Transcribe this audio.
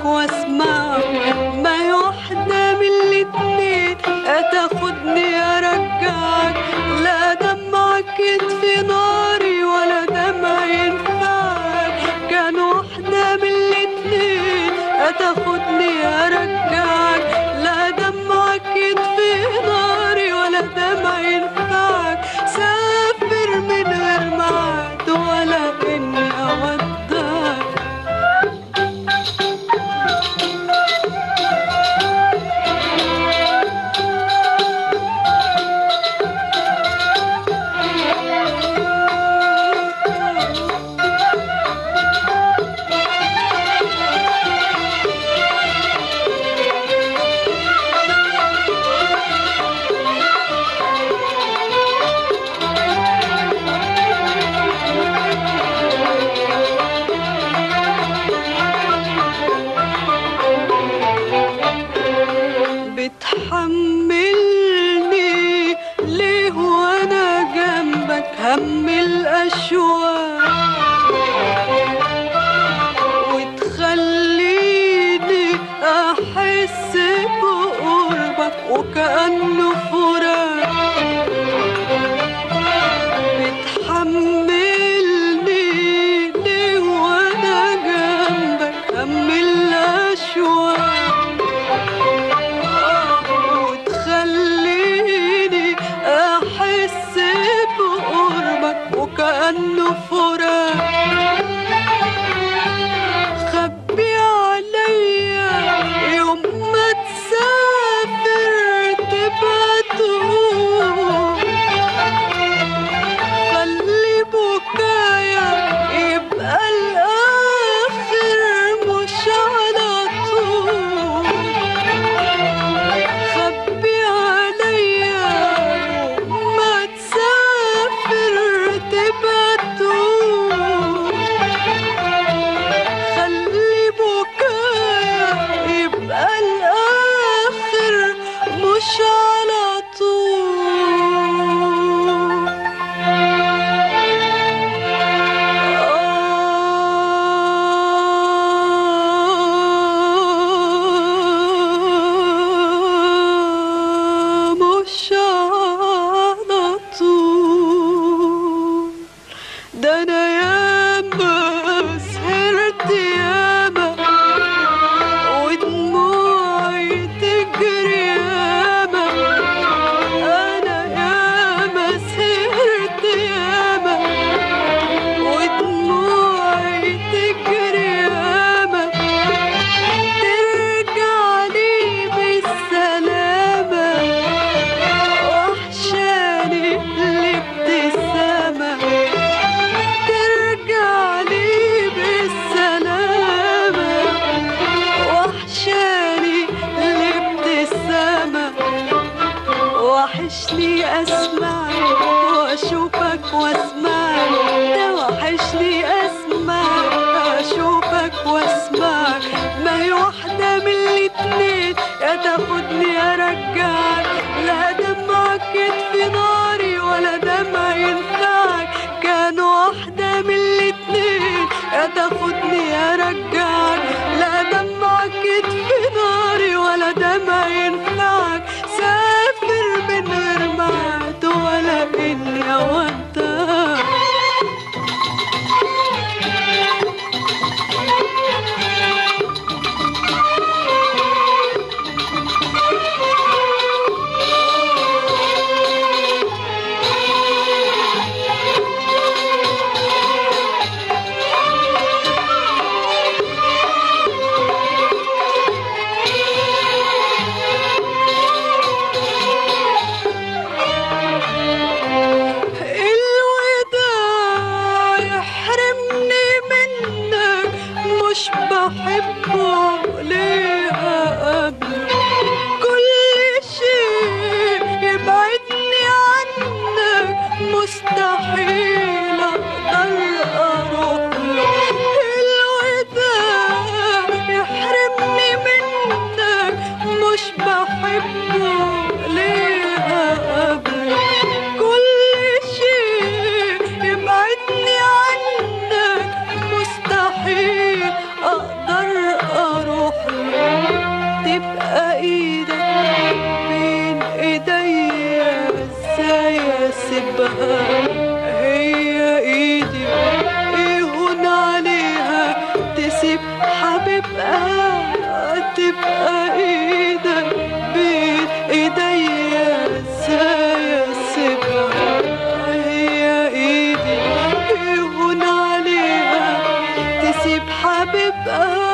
واسمعك ما هي واحدة من الاتنين هتاخدني ارجعك لا دمعك يطفي ناري ولا دمع ينفعك كان واحدة من الاتنين هتاخدني ارجعك لا دمعك يطفي ناري ولا دمع ينفعك سافر من غير ميعاد ولا اني اودعك بتحملني ليه وانا جنبك هم الاشواق وتخليني احس بقربك وكانه فراق بتحملني ليه وانا جنبك هم الاشواق وتخليني احس بقربك وكانه فراق خبي عليا يوم ما تسافر تبقى تقوم خلي بكايا يبقى الاخر مش على طول خبي عليا ما تسافر تبقى تقوم خلي بكايا يبقى الآخر مش على طول آه، مش على طول ده انا ياما سهرت ياما ودموعي تجري ياما انا ياما سهرت ياما ودموعي تجري ياما ترجع لي بالسلامة وحشاني الابتسامة ترجع لي بالسلامة وحشاني الابتسامة وحشني اسمعك واشوفك واسمعك ده وحشني اسمعك اشوفك واسمعك ما هي واحدة من الاتنين يا تاخدني ارجعك لا دمعك يطفي ناري ولا دمع ينفعك كان واحدة من الاتنين يا تاخدني ارجعك لا دمعك يطفي ناري ولا دمع ينفعك سافر من غير ميعاد ولا اني اودعك الوداع يحرمني منك مش بحبه ليه قبل كل شيء يبعدني عنك مستحيل اقدر اروح له الوداع يحرمني منك مش بحبه ليه قبل كل شيء يبعدني عنك مستحيل اقدر اروح اسيب حبيب